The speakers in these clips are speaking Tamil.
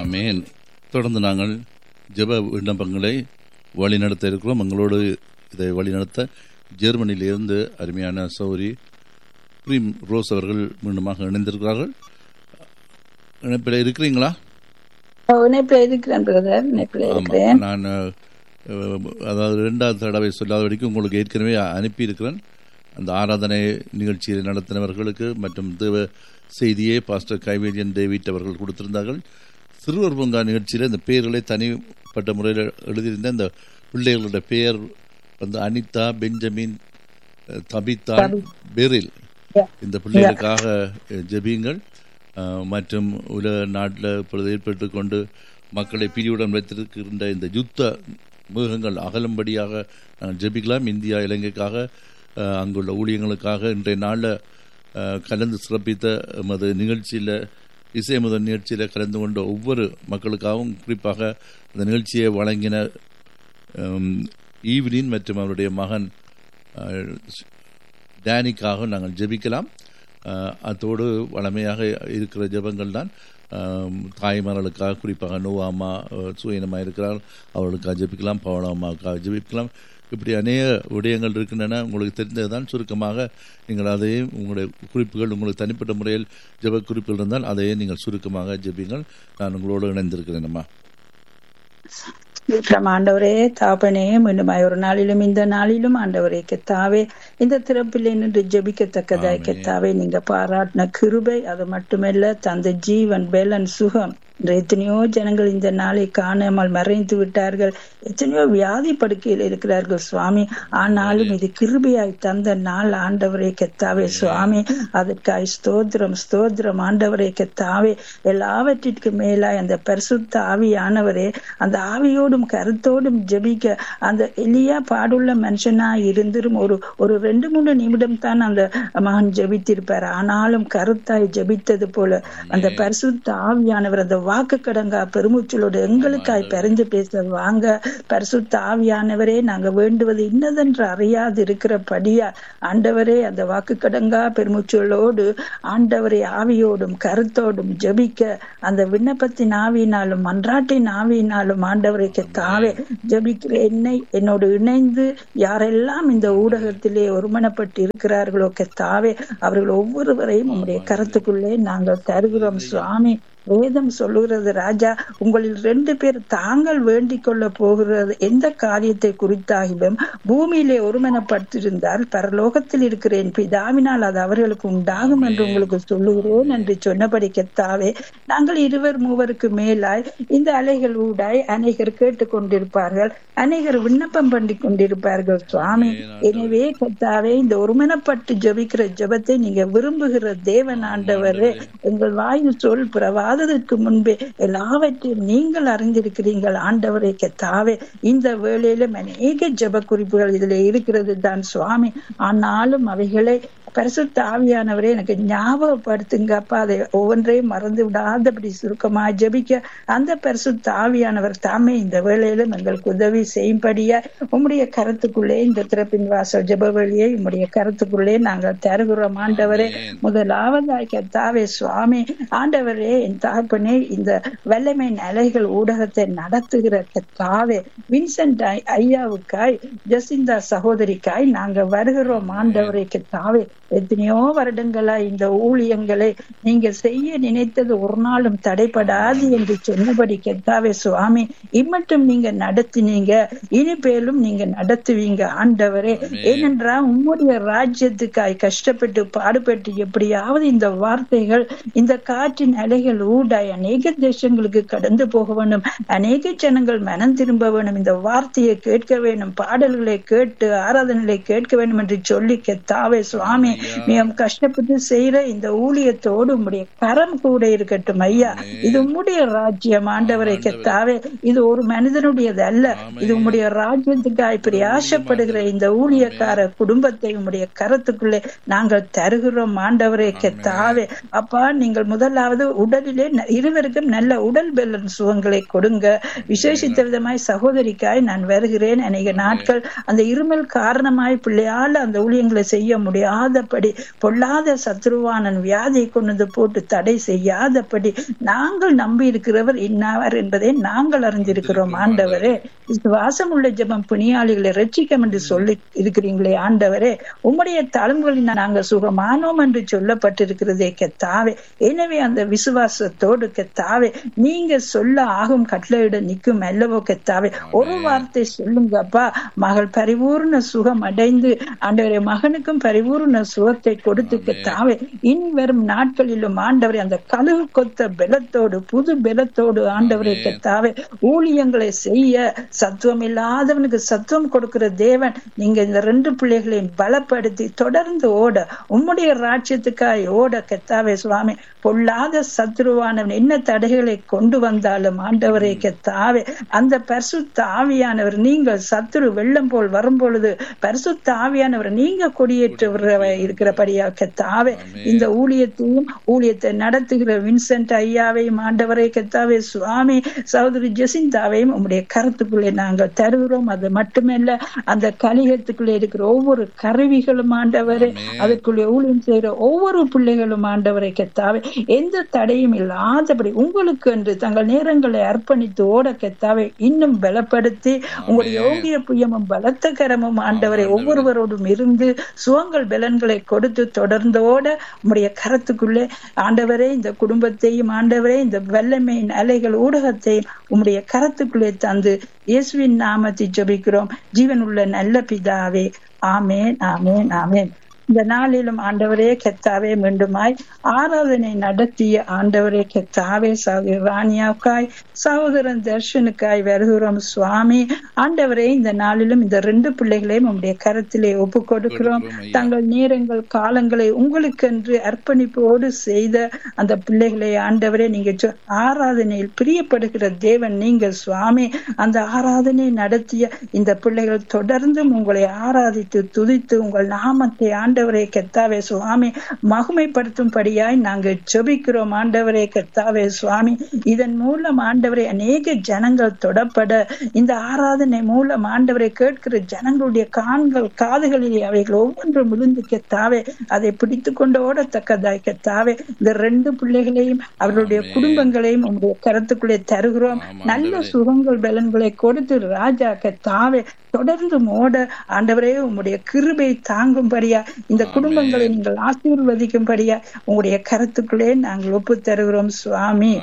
ஆமேன் தொடர்ந்து நாங்கள் ஜெப விண்ணப்பங்களை வழிநடத்த இருக்கிறோம் எங்களோடு இதை வழிநடத்த ஜெர்மனியிலிருந்து அருமையான சௌரி பிரீம் ரோஸ் அவர்கள் மீண்டுமாக இணைந்திருக்கிறார்கள் இணைப்பில் இருக்கிறீங்களா இணைப்பில் இருக்கிறேன் பிரதர் இணைப்பில் ஆமா இருக்கிறேன் நான் அஹ், அதாவது ரெண்டாவது தடவை சொல்லாத வரைக்கும் உங்களுக்கு ஏற்கனவே அனுப்பியிருக்கிறேன் அந்த ஆராதனை நிகழ்ச்சியை நடத்தினவர்களுக்கு மற்றும் தேவ செய்தியை பாஸ்டர் கைவேலியன் டேவிட் அவர்கள் கொடுத்திருந்தார்கள் சிறுவர் பூங்கா நிகழ்ச்சியில் இந்த பெயர்களை தனிப்பட்ட முறையில் எழுதியிருந்த இந்த பிள்ளைகளோட பெயர் வந்து அனிதா பெஞ்சமின் அஹ், தபிதா பெரில் Yeah. இந்த பிள்ளைகளுக்காக அஹ், ஜெபியுங்கள் அஹ், மற்றும் உலக நாட்டில் இப்பொழுது ஏற்பட்டு கொண்டு மக்களை பிரிவுடன் வைத்திருக்கின்ற இந்த யுத்த மிருகங்கள் அகலும்படியாக நாங்கள் ஜெபிக்கலாம் இந்தியா இலங்கைக்காக அஹ், அங்குள்ள ஊழியங்களுக்காக இன்றைய நாளில் அஹ், கலந்து சிறப்பித்த எமது நிகழ்ச்சியில் இசை முதல் நிகழ்ச்சியில் கலந்து கொண்ட ஒவ்வொரு மக்களுக்காகவும் குறிப்பாக அந்த நிகழ்ச்சியை வழங்கின அம், ஈவ்லின் மற்றும் அவருடைய மகன் அஹ், டேனிக்காக நாங்கள் ஜெபிக்கலாம் அஹ், அத்தோடு வளமையாக இருக்கிற ஜெபங்கள் தான் அஹ், தாய்மார்களுக்காக குறிப்பாக நோவா அம்மா அஹ், சுயனமாக இருக்கிறார் அவர்களுக்காக ஜெபிக்கலாம் பவள அம்மாவுக்காக ஜெபிக்கலாம் இப்படி அநேக விடயங்கள் இருக்கின்றன உங்களுக்கு தெரிந்ததுதான் சுருக்கமாக நீங்கள் அதையும் உங்களுடைய குறிப்புகள் உங்களுக்கு தனிப்பட்ட முறையில் ஜெப குறிப்புகள் இருந்தால் அதையே நீங்கள் சுருக்கமாக ஜெபிங்கள் நான் உங்களோடு இணைந்திருக்கிறேன் அம்மா இருக்கிறோம் ஆண்டவரே தாப்பனே மீண்டுமாய் ஒரு நாளிலும் இந்த நாளிலும் ஆண்டவரே கெத்தாவே இந்த திறப்பில் நின்று ஜெபிக்கத்தக்கதாய் ஆமென். கெத்தாவே நீங்க பாராட்டின கிருபை அது மட்டுமல்ல தந்த ஜீவன் பேலன் சுகம் இன்று எத்தனையோ ஜனங்கள் இந்த நாளை காணாமல் மறைந்து விட்டார்கள் எத்தனையோ வியாதி படுக்கையில் இருக்கிறார்கள் சுவாமி ஆனாலும் இது கிருபையாய் தந்த நாள் ஆண்டவரே கெத்தாவே சுவாமி அதற்காய் ஸ்தோத்திரம் ஸ்தோத்திரம் ஆண்டவரே கெத்தாவே எல்லாவற்றிற்கு மேலாய் அந்த பரிசுத்த ஆவியானவரே அந்த ஆவியோடும் கருத்தோடும் ஜெபிக்க அந்த எளியா பாடுள்ள மனுஷனா இருந்திரும் ஒரு ஒரு ரெண்டு மூணு நிமிடம் தான் அந்த மகன் ஜெபித்திருப்பார் ஆனாலும் கருத்தாய் ஜெபித்தது போல அந்த பரிசுத்த ஆவியானவர் அந்த வாக்கு கடங்கா பெருமூச்சலோடு எங்களுக்காய் பரிந்து பேச வாங்க பரிசுத்த ஆவியானவரே நாங்க வேண்டுவது இன்னதென்று அறியாது இருக்கிறபடியா ஆண்டவரே அந்த வாக்கு கடங்கா பெருமூச்சலோடு ஆண்டவரே ஆவியோடும் கருத்தோடும் ஜெபிக்க அந்த விண்ணப்பத்தின் ஆவியினாலும் மன்றாட்டின் ஆவியினாலும் ஆண்டவரை தாவே ஜெபிக்கிற என்னை என்னோடு இணைந்து யாரெல்லாம் இந்த ஊடகத்திலே ஒருமனப்பட்டு இருக்கிறார்களோ கெத்தாவே அவர்கள் ஒவ்வொருவரையும் உம்முடைய கருத்துக்குள்ளே நாங்கள் தருகிறோம் சுவாமி வேதம் சொல்லுகிறது ராஜா உங்களில் ரெண்டு பேர் தாங்கள் வேண்டிக் கொள்ள போகிறது எந்த காரியத்தை குறித்தாகிலும் பூமியிலே ஒருமனப்பட்டிருந்தால் பரலோகத்தில் இருக்கிற என் பிதாவினால் அது அவர்களுக்கு உண்டாகும் என்று உங்களுக்கு சொல்லுகிறேன் என்று சொன்னபடி கெத்தாவே நாங்கள் இருவர் மூவருக்கு மேலாய் இந்த அலைகள் ஊடாய் அநேகர் கேட்டுக் கொண்டிருப்பார்கள் அநேகர் விண்ணப்பம் பண்ணி கொண்டிருப்பார்கள் சுவாமி எனவே கத்தாவே இந்த ஒருமனப்பட்டு ஜெபிக்கிற ஜெபத்தை நீங்க விரும்புகிற தேவன் ஆண்டவரே எங்கள் வாயில் சொல் பிறவாததற்கு முன்பே எல்லாவற்றையும் நீங்கள் அறிந்திருக்கிறீர்கள் ஆண்டவரே கத்தாவே இந்த வேளையிலும் அநேக ஜெப குறிப்புகள் இதுல இருக்கிறது தான் சுவாமி ஆனாலும் அவைகளை பரிசுத்த ஆவியானவரே எனக்கு ஞாபகப்படுத்துங்க அப்பா அதை ஒவ்வொன்றையும் மறந்து விடாதபடி சுருக்கமா ஜெபிக்க அந்த பரிசுத்த ஆவியானவர் தாமே இந்த வேளையிலும் எங்களுக்கு உதவி செய்யும்படியா உம்முடைய கருத்துக்குள்ளே இந்த திறப்பின் வாசல் ஜெப வழியை உம்முடைய கருத்துக்குள்ளே நாங்கள் தருகிறோம் ஆண்டவரே முதலாவதாய் கத்தாவே சுவாமி ஆண்டவரே என் தகப்பனே இந்த வல்லமை அலைகள் ஊடகத்தை நடத்துகிற கத்தாவே வின்சென்ட் ஐ- ஐயாவுக்காய் ஜசிந்தா சகோதரிக்காய் நாங்க வருகிறோம் ஆண்டவரே கத்தாவே எத்தனையோ வருடங்களா இந்த ஊழியங்களை நீங்க செய்ய நினைத்தது ஒரு நாளும் தடைபடாது என்று சொன்னபடி கெத்தாவே சுவாமி இம்மட்டும் நீங்க நடத்தினீங்க இனிப்பேலும் நீங்க நடத்துவீங்க ஆண்டவரே ஏனென்றா உம்முடைய ராஜ்யத்துக்காய் கஷ்டப்பட்டு பாடுபட்டு எப்படியாவது இந்த வார்த்தைகள் இந்த காற்றின் அலைகள் ஊடாய் அநேக தேசங்களுக்கு கடந்து போக வேண்டும் அநேக ஜனங்கள் மனம் திரும்ப வேண்டும் இந்த வார்த்தையை கேட்க வேண்டும் பாடல்களை கேட்டு ஆராதனைகளை கேட்க வேண்டும் என்று சொல்லி கெத்தாவே சுவாமி மிகவும் கஷ்டப்பட்டு செய்யற இந்த ஊழியத்தோடு உம்முடைய கரம் கூட இருக்கட்டும் ஐயா இது உம்முடைய ராஜ்யம் ஆண்டவரை கெத்தாவே இது ஒரு மனிதனுடையது அல்ல இது உம்முடைய ராஜ்யத்துக்காய் பிரயாசப்படுகிற இந்த ஊழியக்கார குடும்பத்தை உம்முடைய கரத்துக்குள்ளே நாங்கள் தருகிறோம் ஆண்டவரே கெத்தாவே அப்பா நீங்கள் முதலாவது உடலிலே ந- இருவருக்கும் நல்ல உடல் பெலன் சுகங்களை கொடுங்க விசேஷித்த விதமாய் சகோதரிக்காய் நான் வருகிறேன் அநேக நாட்கள் அந்த இருமல் காரணமாய் பிள்ளையால அந்த ஊழியங்களை செய்ய முடியாத செய்யாதபடி பொல்லாத சத்ருவானன் வியாதியை கொண்டு போட்டு தடை செய்யாதபடி நாங்கள் நம்பி இருக்கிறவர் இன்னாவர் என்பதை நாங்கள் அறிந்திருக்கிறோம் ஆண்டவரே விசுவாசம் உள்ள ஜெபம் புனியாளிகளை ரட்சிக்கம் என்று சொல்லி இருக்கிறீங்களே ஆண்டவரே உம்முடைய தழும்புகளில் நாங்கள் சுகமானோம் என்று சொல்லப்பட்டிருக்கிறதே கெத்தாவே எனவே அந்த விசுவாசத்தோடு கெத்தாவே நீங்க சொல்ல ஆகும் கட்டளையிட நிற்கும் அல்லவோ கெத்தாவே ஒரு வார்த்தை சொல்லுங்கப்பா மகள் பரிபூர்ண சுகம் அடைந்து ஆண்டவரே மகனுக்கும் பரிபூர்ண சுகத்தை கொடுத்து கெத்தாவே இனி வரும் நாட்களிலும் ஆண்டவரே அந்த கழுகு கொத்த பலத்தோடு புது பலத்தோடு ஆண்டவரை கெத்தாவே ஊழியங்களை செய்ய சத்துவம் இல்லாதவனுக்கு சத்துவம் கொடுக்கிற தேவன் நீங்க இந்த ரெண்டு பிள்ளைகளையும் பலப்படுத்தி தொடர்ந்து ஓட உம்முடைய ராஜ்யத்துக்காய் ஓட கெத்தாவே சுவாமி பொல்லாத சத்ருவானவன் என்ன தடைகளை கொண்டு வந்தாலும் ஆண்டவரை கெத்தாவே அந்த பரிசுத்த ஆவியானவர் நீங்கள் சத்துரு வெள்ளம் போல் வரும் பொழுது பரிசுத்த ஆவியானவர் நீங்க கொடியேற்ற இருக்கிறபடியா கெத்தாவே இந்த ஊழியத்தையும் ஊழியத்தை நடத்துகிற வின்சென்ட் ஐயாவையும் ஆண்டவரை கெத்தாவே சுவாமி சகோதரி ஜெசிந்தாவையும் உங்களுடைய கருத்துக்குள்ளே நாங்கள் தருகிறோம் அது மட்டுமல்ல அந்த கலிகத்துக்குள்ளே இருக்கிற ஒவ்வொரு கருவிகளும் ஆண்டவரே அதுக்குள்ளே ஊழியம் செய்கிற ஒவ்வொரு பிள்ளைகளும் ஆண்டவரை கெத்தாவே எந்த தடையும் இல்லாதபடி உங்களுக்கு என்று தங்கள் நேரங்களை அர்ப்பணித்து ஓட கெத்தாவே இன்னும் பலப்படுத்தி உங்களுடைய ஓங்கிய புயமும் பலத்த கரமும் ஆண்டவரை ஒவ்வொருவரோடும் இருந்து சுகங்கள் பலன்களை கொடுத்து தொடர்ந்து ஓட உங்களுடைய கரத்துக்குள்ளே ஆண்டவரே இந்த குடும்பத்தையும் ஆண்டவரே இந்த வல்லமையின் அலைகள் ஊடகத்தையும் உம்முடைய கரத்துக்குள்ளே தந்து இயேசுவின் நாமத்தை ஜபிக்கிறோம் ஜீவனுள்ள நல்ல பிதாவே ஆமேன் ஆமேன் ஆமேன் இந்த நாளிலும் ஆண்டவரே கெத்தாவே மீண்டுமாய் ஆராதனை நடத்திய ஆண்டவரே கெத்தாவே சகோதரி ராணியாவுக்காய் சகோதரன் தர்ஷனுக்காய் வருகிறோம் சுவாமி ஆண்டவரே இந்த நாளிலும் இந்த ரெண்டு பிள்ளைகளையும் உங்களுடைய கரத்திலே ஒப்பு கொடுக்கிறோம் தங்கள் நேரங்கள் காலங்களை உங்களுக்கென்று அர்ப்பணிப்போடு செய்த அந்த பிள்ளைகளை ஆண்டவரே நீங்க ஆராதனையில் பிரியப்படுகிற தேவன் நீங்கள் சுவாமி அந்த ஆராதனை நடத்திய இந்த பிள்ளைகள் தொடர்ந்தும் உங்களை ஆராதித்து துதித்து உங்கள் நாமத்தை ஆண்டவரே கெத்தாவே சுவாமி மகுமைப்படுத்தும்படியாய் நாங்கள் ஜெபிக்கிறோம் ஆண்டவரே கெத்தாவே சுவாமி இதன் மூலம் ஆண்டவரை அநேக ஜனங்கள் தொடப்பட இந்த ஆராதனை மூலம் ஆண்டவரை கேட்கிற ஜனங்களுடைய கான்கள் காதுகளிலே அவைகள் ஒவ்வொன்றும் விழுந்து கெத்தாவே அதை பிடித்து கொண்டு ஓடத்தக்கதாய் கெத்தாவே இந்த ரெண்டு பிள்ளைகளையும் அவர்களுடைய குடும்பங்களையும் உங்களுடைய கருத்துக்குள்ளே தருகிறோம் நல்ல சுகங்கள் பலன்களை கொடுத்து ராஜா கெத்தாவே தொடர்ந்து மோட ஆண்டவரே உங்களுடைய கிருபை தாங்கும்படியா இந்த குடும்பங்களை நீங்கள் ஆசீர்வதிக்கும்படியா உங்களுடைய கருத்துக்களே நாங்கள் ஒப்பு தருகிறோம் சுவாமி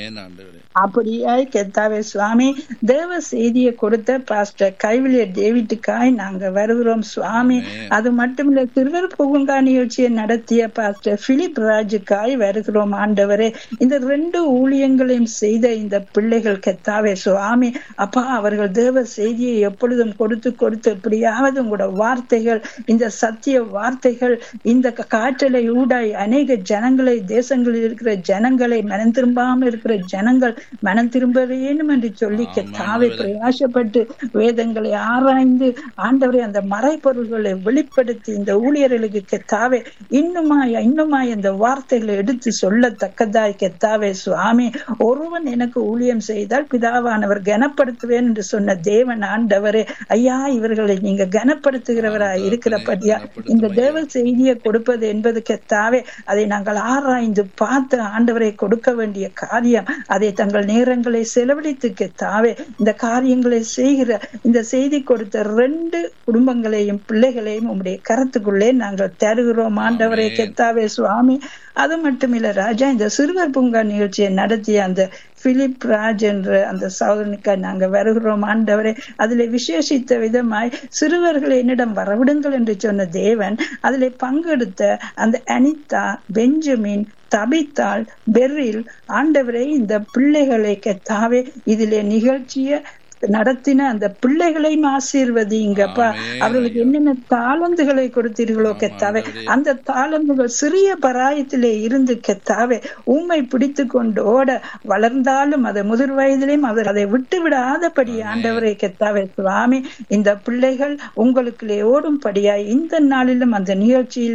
அப்படியாய் கெத்தாவே சுவாமி தேவ செய்தியை கொடுத்த பாஸ்டர் கைவிலிய டேவிட்டுக்காய் நாங்க வருகிறோம் சுவாமி அது மட்டுமில்ல திருவர் புகுங்கா நிகழ்ச்சியை நடத்திய பாஸ்டர் பிலிப் ராஜுக்காய் வருகிறோம் ஆண்டவரே இந்த ரெண்டு ஊழியங்களையும் செய்த இந்த பிள்ளைகள் கெத்தாவே சுவாமி அப்பா அவர்கள் தேவ செய்தியை எப்பொழுதும் கொடுத்து கொடுத்து எப்படியாவது உங்களோட வார்த்தைகள் இந்த சத்திய வார்த்தைகள் இந்த காற்றலை ஊடாய் அநேக ஜனங்களை தேசங்களில் இருக்கிற ஜனங்களை மனம் திரும்பாமல் இருக்கிற ஜனங்கள் மனம் திரும்ப வேணும் என்று சொல்லி தாவை பிரயாசப்பட்டு வேதங்களை ஆராய்ந்து ஆண்டவரை அந்த மறைப்பொருள்களை வெளிப்படுத்தி இந்த ஊழியர்களுக்கு கெத்தாவே இன்னுமாய் இன்னுமாய் இந்த வார்த்தைகளை எடுத்து சொல்லத்தக்கதாய் கெத்தாவே சுவாமி ஒருவன் எனக்கு ஊழியம் செய்தால் பிதாவானவர் கனப்படுத்துவேன் என்று சொன்ன தேவன் ஆண்டவரே ஐயா இவர்களை நீங்க கனப்படுத்துகிறவராய் இருக்கிறபடியா இந்த தேவ செய்தியை கொடுப்பது என்பது கெத்தாவே அதை நாங்கள் ஆராய்ந்து பார்த்து ஆண்டவரை கொடுக்க வேண்டிய காரியம் அதை தங்கள் நேரங்களை செலவழித்து கெத்தாவே இந்த காரியங்களை செய்கிற இந்த செய்தி கொடுத்த ரெண்டு குடும்பங்களையும் பிள்ளைகளையும் உங்களுடைய கருத்துக்குள்ளே நாங்கள் தருகிறோம் ஆண்டவரை கெத்தாவே சுவாமி அது மட்டுமில்ல ராஜா இந்த சிறுவர் பூங்கா நிகழ்ச்சியை நடத்திய அந்த பிலிப் ராஜ் என்ற அந்த சகோதரனுக்காக நாங்க வருகிறோம் ஆண்டவரே அதுல விசேஷித்த விதமாய் சிறுவர்களை என்னிடம் வரவிடுங்கள் என்று சொன்ன தேவன் அதில் பங்கெடுத்த அந்த அனிதா பெஞ்சமின் தபித்தாள் பெர்ரில் ஆண்டவரை இந்த பிள்ளைகளை கெத்தாவே இதிலே நிகழ்ச்சிய நடத்தின அந்த பிள்ளைகளையும் ஆசீர்வதிங்கப்பா அவர்களுக்கு என்னென்ன தாளந்துகளை கொடுத்தீர்களோ கெத்தாவே அந்த தாளந்துகள் சிறிய பராயத்திலே இருந்து கெத்தாவே உண்மை பிடித்து கொண்டு ஓட வளர்ந்தாலும் அதை முதிர் வயதிலையும் அவர் அதை விட்டு விடாதபடி ஆண்டவரை கெத்தாவே சுவாமி இந்த பிள்ளைகள் உங்களுக்குள்ளே ஓடும்படியாய் இந்த நாளிலும் அந்த நிகழ்ச்சியிலே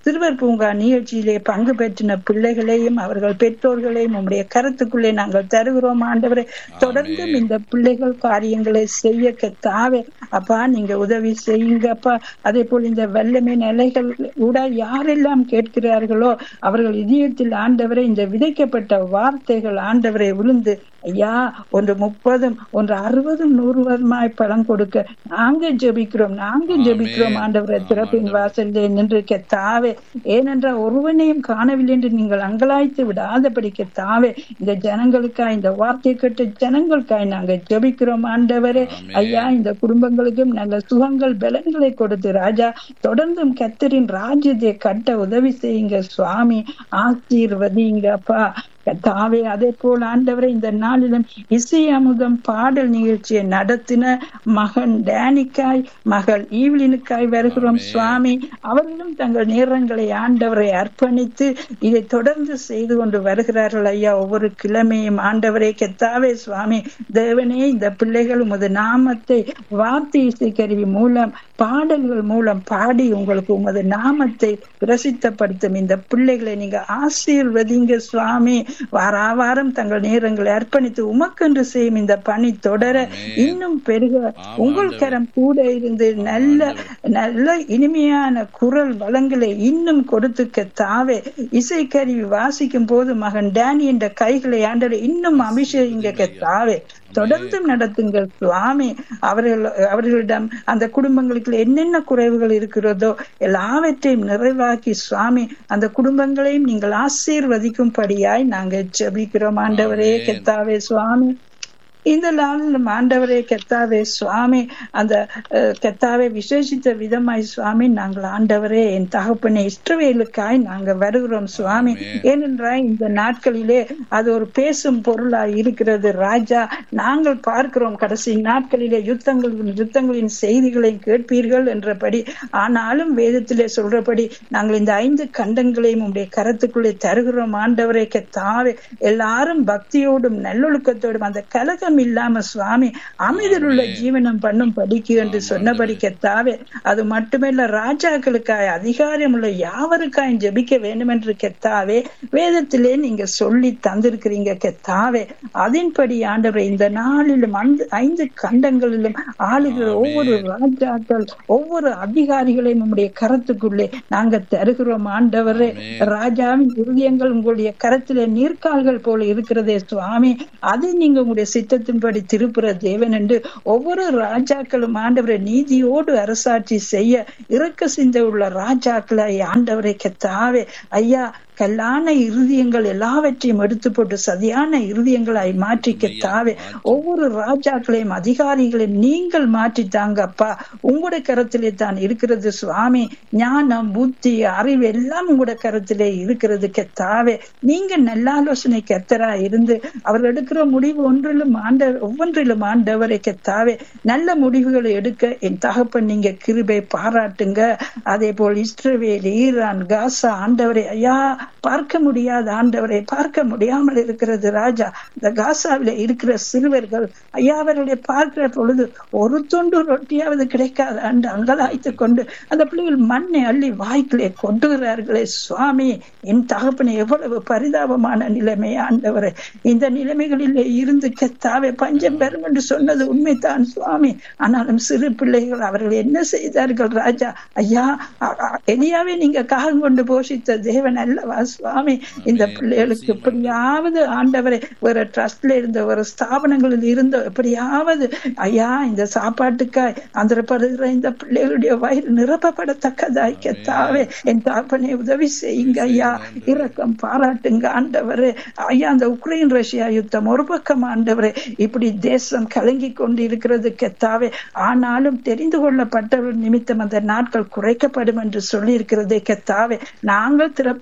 சிறுவர் பூங்கா நிகழ்ச்சியிலே பங்கு பெற்றின பிள்ளைகளையும் அவர்கள் பெற்றோர்களையும் உங்களுடைய கருத்துக்குள்ளே நாங்கள் தருகிறோம் ஆண்டவரை தொடர்ந்தும் இந்த பிள்ளைகள் காரியங்களை செய்ய கத்தாவே அப்பா நீங்க உதவி செய்யுங்கப்பா அதே போல் இந்த வல்லமை நிலைகள் கூட யாரெல்லாம் கேட்கிறார்களோ அவர்கள் இதயத்தில் ஆண்டவரை இந்த விதைக்கப்பட்ட வார்த்தைகள் ஆண்டவரை விழுந்து ஐயா ஒன்று முப்பதும் ஒன்று அறுபதும் நூறுவதுமாய் பலன் கொடுக்க நாங்க ஜெபிக்கிறோம் நாங்க ஜெபிக்கிறோம் ஆண்டவரை திறப்பின் வாசல்ல நின்று தாவே ஏனென்றால் ஒருவனையும் காணவில்லை என்று நீங்கள் அங்கலாய்த்து விடாதபடிக்க தாவே இந்த ஜனங்களுக்காய் இந்த வார்த்தை கேட்ட ஜனங்களுக்காய் நாங்க ஜெபிக்கிறோம் ஆண்டவரே ஐயா இந்த குடும்பங்களுக்கும் நல்ல சுகங்கள் பலன்களை கொடுத்து ராஜா தொடர்ந்தும் கத்தரின் ராஜ்யத்தை கட்ட உதவி செய்யுங்க சுவாமி ஆசீர்வதிங்க அப்பா தாவே அதே போல் ஆண்டவரை இந்த நாளிலும் இசை அமுதம் பாடல் நிகழ்ச்சியை நடத்தின மகன் டேனிக்காய் மகள் ஈவ்லினுக்காய் வருகிறோம் சுவாமி அவர்களும் தங்கள் நேரங்களை ஆண்டவரை அர்ப்பணித்து இதை தொடர்ந்து செய்து கொண்டு வருகிறார்கள் ஐயா ஒவ்வொரு கிழமையும் ஆண்டவரை கெத்தாவே சுவாமி தேவனே இந்த பிள்ளைகள் உமது நாமத்தை வார்த்தை இசை கருவி மூலம் பாடல்கள் மூலம் பாடி உங்களுக்கு உமது நாமத்தை பிரசித்தப்படுத்தும் இந்த பிள்ளைகளை நீங்க ஆசீர்வதிங்க சுவாமி வாராவாரம் தங்கள் நேரங்களை அர்ப்பணித்து உமக்கென்று செய்யும் இந்த பணி தொடர இன்னும் பெருக உங்கள் கரம் கூட இருந்து நல்ல நல்ல இனிமையான குரல் வளங்களை இன்னும் கொடுத்துக்க தாவே இசைக்கருவி வாசிக்கும் போது மகன் டேனி என்ற கைகளை ஆண்டவர் இன்னும் அபிஷேகிங்க தாவே தொடர்ந்தும் நடத்துங்கள் சுவாமி அவர்கள் அவர்களிடம் அந்த குடும்பங்களுக்கு என்னென்ன குறைவுகள் இருக்கிறதோ எல்லாவற்றையும் நிறைவாக்கி சுவாமி அந்த குடும்பங்களையும் நீங்கள் ஆசீர்வதிக்கும்படியாய் நாங்கள் ஜபிக்கிறோம் ஆண்டவரே கெத்தாவே சுவாமி இந்த நாளில் ஆண்டவரே கெத்தாவே சுவாமி அந்த கெத்தாவே விசேஷித்த விதமாய் சுவாமி நாங்கள் ஆண்டவரே என் தகப்பனை இஷ்டவேலுக்காய் நாங்க வருகிறோம் சுவாமி ஏனென்றால் இந்த நாட்களிலே அது ஒரு பேசும் பொருளாய் இருக்கிறது ராஜா நாங்கள் பார்க்கிறோம் கடைசி நாட்களிலே யுத்தங்களின் யுத்தங்களின் செய்திகளை கேட்பீர்கள் என்றபடி ஆனாலும் வேதத்திலே சொல்றபடி நாங்கள் இந்த ஐந்து கண்டங்களையும் உடைய கரத்துக்குள்ளே தருகிறோம் ஆண்டவரே கெத்தாவே எல்லாரும் பக்தியோடும் நல்லொழுக்கத்தோடும் அந்த கலகம் இல்லாம சுவாமி அமைதியுள்ள ஜீவனம் பண்ணும் படிக்கு என்று சொன்னபடி கெத்தாவே அது மட்டுமல்ல ராஜாக்களுக்காய் அதிகாரம் உள்ள யாவருக்காய் ஜபிக்க வேண்டும் என்று கெத்தாவே வேதத்திலே நீங்க சொல்லி தந்திருக்கிறீங்க கெத்தாவே அதன்படி ஆண்டவரை இந்த நாளிலும் அந்த ஐந்து கண்டங்களிலும் ஆளுகிற ஒவ்வொரு ராஜாக்கள் ஒவ்வொரு அதிகாரிகளையும் உங்களுடைய கரத்துக்குள்ளே நாங்க தருகிறோம் ஆண்டவரே ராஜாவின் இருதயங்கள் உங்களுடைய கரத்திலே நீர்க்கால்கள் போல இருக்கிறதே சுவாமி அதை நீங்க உங்களுடைய சித்த சித்தத்தின்படி திருப்புற தேவன் என்று ஒவ்வொரு ராஜாக்களும் ஆண்டவரை நீதியோடு அரசாட்சி செய்ய இறக்க சிந்தை உள்ள ராஜாக்களை ஆண்டவரை கத்தாவே ஐயா கல்லான இருதயங்கள் எல்லாவற்றையும் எடுத்து போட்டு சதியான இருதயங்களாய் மாற்றிக்க தாவே ஒவ்வொரு ராஜாக்களையும் அதிகாரிகளையும் நீங்கள் மாற்றித்தாங்க அப்பா உங்களுடைய கரத்திலே தான் இருக்கிறது சுவாமி ஞானம் புத்தி அறிவு எல்லாம் உங்களோட கரத்திலே இருக்கிறது கெத்தாவே நீங்க நல்ல ஆலோசனை கெத்தரா இருந்து அவர் எடுக்கிற முடிவு ஒன்றிலும் ஆண்ட ஒவ்வொன்றிலும் ஆண்டவரை கெத்தாவே நல்ல முடிவுகளை எடுக்க என் தகப்பன் நீங்க கிருபை பாராட்டுங்க அதே போல் இஸ்ரவேல் ஈரான் காசா ஆண்டவரை ஐயா பார்க்க முடியாத ஆண்டவரை பார்க்க முடியாமல் இருக்கிறது ராஜா இந்த காசாவில இருக்கிற சிறுவர்கள் ஐயா அவர்களை பார்க்கிற பொழுது ஒரு துண்டு ரொட்டியாவது கிடைக்காத அன்று அங்கலாய்த்து கொண்டு அந்த பிள்ளைகள் மண்ணை அள்ளி வாய்க்கிலே கொண்டுகிறார்களே சுவாமி என் தகப்பனை எவ்வளவு பரிதாபமான நிலைமை ஆண்டவரை இந்த நிலைமைகளில் இருந்து கெத்தாவே பஞ்சம் பெறும் என்று சொன்னது உண்மைதான் சுவாமி ஆனாலும் சிறு பிள்ளைகள் அவர்கள் என்ன செய்தார்கள் ராஜா ஐயா எலியாவே நீங்க காகம் கொண்டு போஷித்த தேவன் அல்லவா சுவாமி இந்த பிள்ளைகளுக்கு எப்படியாவது ஆண்டவரை ஒரு ட்ரஸ்ட்ல இருந்த ஒரு ஸ்தாபனங்களில் இருந்த எப்படியாவது ஐயா இந்த சாப்பாட்டுக்காய் அந்தரப்படுகிற இந்த பிள்ளைகளுடைய வயிறு நிரப்பப்படத்தக்கதாய் கெத்தாவே என் தாப்பனை உதவி செய்யுங்க ஐயா இரக்கம் பாராட்டுங்க ஆண்டவரே ஐயா அந்த உக்ரைன் ரஷ்யா யுத்தம் ஒரு பக்கம் ஆண்டவரே இப்படி தேசம் கலங்கி கொண்டு இருக்கிறது கெத்தாவே ஆனாலும் தெரிந்து கொள்ளப்பட்டவர் நிமித்தம் அந்த நாட்கள் குறைக்கப்படும் என்று சொல்லி இருக்கிறதே கெத்தாவே நாங்கள் திறப்பில் என்று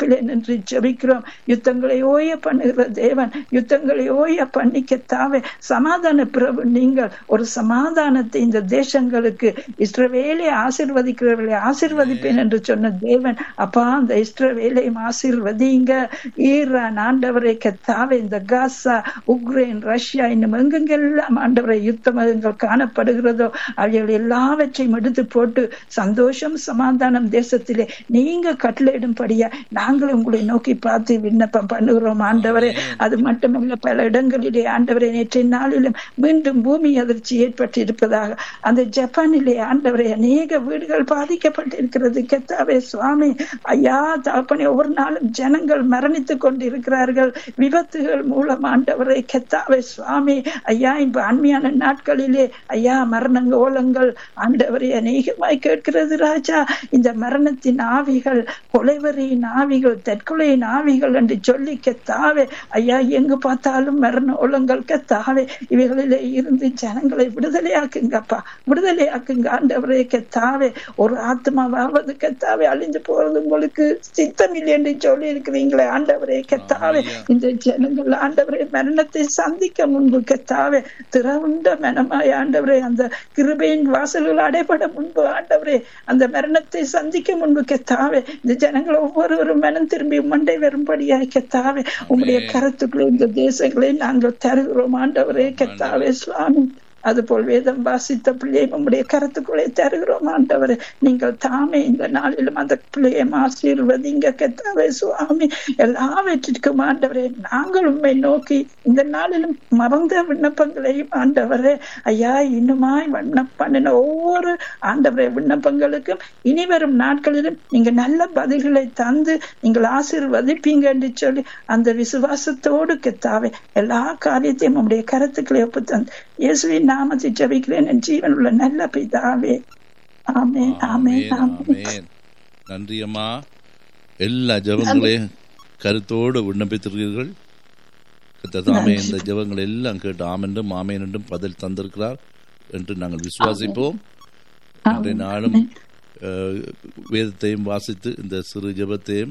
என்று ஜெபிக்கிறோம் யுத்தங்களை ஓய பண்ணுகிற தேவன் யுத்தங்களை ஓய பண்ணிக்கத்தாவே சமாதான பிரபு நீங்கள் ஒரு சமாதானத்தை இந்த தேசங்களுக்கு இஸ்ரவேலை ஆசிர்வதிக்கிறவர்களை ஆசிர்வதிப்பேன் என்று சொன்ன தேவன் அப்பா அந்த இஸ்ரவேலையும் ஆசிர்வதிங்க ஈரான் ஆண்டவரை கத்தாவே இந்த காசா உக்ரைன் ரஷ்யா இன்னும் எங்கெங்கெல்லாம் ஆண்டவரை யுத்தமங்கள் காணப்படுகிறதோ அவைகள் எல்லாவற்றையும் எடுத்து போட்டு சந்தோஷம் சமாதானம் தேசத்திலே நீங்க கட்டளையிடும்படியா நாங்கள் உங்களை நோக்கி பார்த்து விண்ணப்பம் பண்ணுகிறோம் ஆண்டவரே அது மட்டுமல்ல பல இடங்களிலே ஆண்டவரை நேற்றைய நாளிலும் மீண்டும் பூமி அதிர்ச்சி ஏற்பட்டு இருப்பதாக அந்த ஜப்பானிலே ஆண்டவரை அநேக வீடுகள் பாதிக்கப்பட்டிருக்கிறது கெத்தாவே சுவாமி ஐயா தகப்பனே ஒவ்வொரு நாளும் ஜனங்கள் மரணித்துக் கொண்டிருக்கிறார்கள் விபத்துகள் மூலம் ஆண்டவரை கெத்தாவே சுவாமி ஐயா இப்ப அண்மையான நாட்களிலே ஐயா மரணங்க ஓலங்கள் ஆண்டவரை அநேகமாய் கேட்கிறது ராஜா இந்த மரணத்தின் ஆவிகள் கொலைவரியின் ஆவிகள் தற்கொலையின் ஆவிகள் என்று சொல்லி கெத்தாவே ஐயா எங்கு பார்த்தாலும் மரண ஓலங்கள் கெத்தாவே இவைகளிலே இருந்து ஜனங்களை விடுதலையாக்குங்கப்பா விடுதலையாக்குங்க ஆண்டவரே கெத்தாவே ஒரு ஆத்மாவாவது கெத்தாவே அழிஞ்சு போறது உங்களுக்கு சித்தம் இல்லை என்று சொல்லி இருக்கிறீங்களே ஆண்டவரே கெத்தாவே இந்த ஜனங்கள் ஆண்டவரே மரணத்தை சந்திக்க முன்பு கெத்தாவே திறவுண்ட மனமாய் ஆண்டவரே அந்த கிருபையின் வாசல்கள் அடைபட முன்பு ஆண்டவரே அந்த மரணத்தை சந்திக்க முன்பு கெத்தாவே இந்த ஜனங்கள் ஒவ்வொருவரும் மனம் திரும்பி மண்டை வரும்படியாய் கெத்தாவே உங்களுடைய கருத்துக்களை இந்த தேசங்களை நாங்கள் தருகிறோம் ஆண்டவரே கெத்தாவே சுவாமி அதுபோல் வேதம் வாசித்த பிள்ளையை உங்களுடைய கருத்துக்களை தருகிறோம் ஆண்டவர் நீங்கள் தாமே இந்த நாளிலும் அந்த பிள்ளையை ஆசீர்வதிங்க கத்தாவே சுவாமி எல்லாவற்றிற்கும் ஆண்டவரே நாங்கள் உண்மை நோக்கி இந்த நாளிலும் மறந்த விண்ணப்பங்களையும் ஆண்டவரே ஐயா இன்னுமாய் விண்ணப்பம் பண்ணின ஒவ்வொரு ஆண்டவரே விண்ணப்பங்களுக்கும் இனி வரும் நாட்களிலும் நீங்க நல்ல பதில்களை தந்து நீங்கள் ஆசீர்வதிப்பீங்க என்று சொல்லி அந்த விசுவாசத்தோடு கெத்தாவே எல்லா காரியத்தையும் உங்களுடைய கருத்துக்களை ஒப்பு தந்து இயேசுவின் நாமத்தை ஜபிக்கிறேன் என் ஜீவன் உள்ள நல்ல பிதாவே ஆமேன் ஆமேன் ஆமேன் நன்றி அம்மா எல்லா ஜபங்களையும் கருத்தோடு விண்ணப்பித்திருக்கிறீர்கள் தாமே இந்த ஜபங்களை எல்லாம் கேட்டு ஆமென்றும் ஆமேன் என்றும் பதில் தந்திருக்கிறார் என்று நாங்கள் விசுவாசிப்போம் இன்றைய நாளும் வேதத்தையும் வாசித்து இந்த சிறு ஜபத்தையும்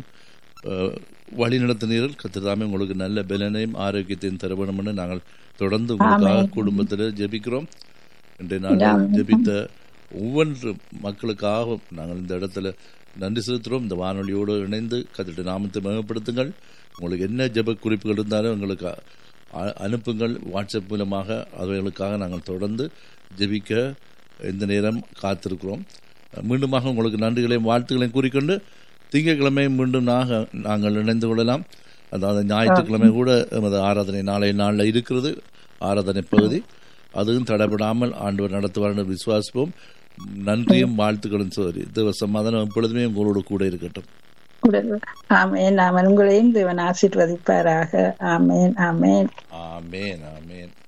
வழி நடத்தினீர்கள் கத்திரதாமே உங்களுக்கு நல்ல பலனையும் ஆரோக்கியத்தையும் தர வேணும்னு நாங்கள் தொடர்ந்து உங்களுக்காக குடும்பத்தில் ஜெபிக்கிறோம் இன்றைய நாளில் ஜெபித்த ஒவ்வொன்று மக்களுக்காக நாங்கள் இந்த இடத்துல நன்றி செலுத்துகிறோம் இந்த வானொலியோடு இணைந்து கத்திட்டு நாமத்தை மேம்படுத்துங்கள் உங்களுக்கு என்ன ஜெப குறிப்புகள் இருந்தாலும் எங்களுக்கு அனுப்புங்கள் வாட்ஸ்அப் மூலமாக அவைகளுக்காக நாங்கள் தொடர்ந்து ஜெபிக்க இந்த நேரம் காத்திருக்கிறோம் மீண்டுமாக உங்களுக்கு நன்றிகளையும் வாழ்த்துக்களையும் கூறிக்கொண்டு திங்கட்கிழமை மீண்டும் நாக நாங்கள் இணைந்து கொள்ளலாம் அதாவது ஞாயிற்றுக்கிழமை கூட எமது ஆராதனை நாளை நாளில் இருக்கிறது ஆராதனை பகுதி அதுவும் தடைபடாமல் ஆண்டவர் நடத்துவார் விசுவாசிப்போம் நன்றியும் வாழ்த்துக்களும் சோரி தேவ சமாதானம் எப்பொழுதுமே உங்களோடு கூட இருக்கட்டும் ஆமேன் ஆமேன் உங்களையும் தேவன் ஆசீர்வதிப்பாராக ஆமேன் ஆமேன் ஆமேன் ஆமேன்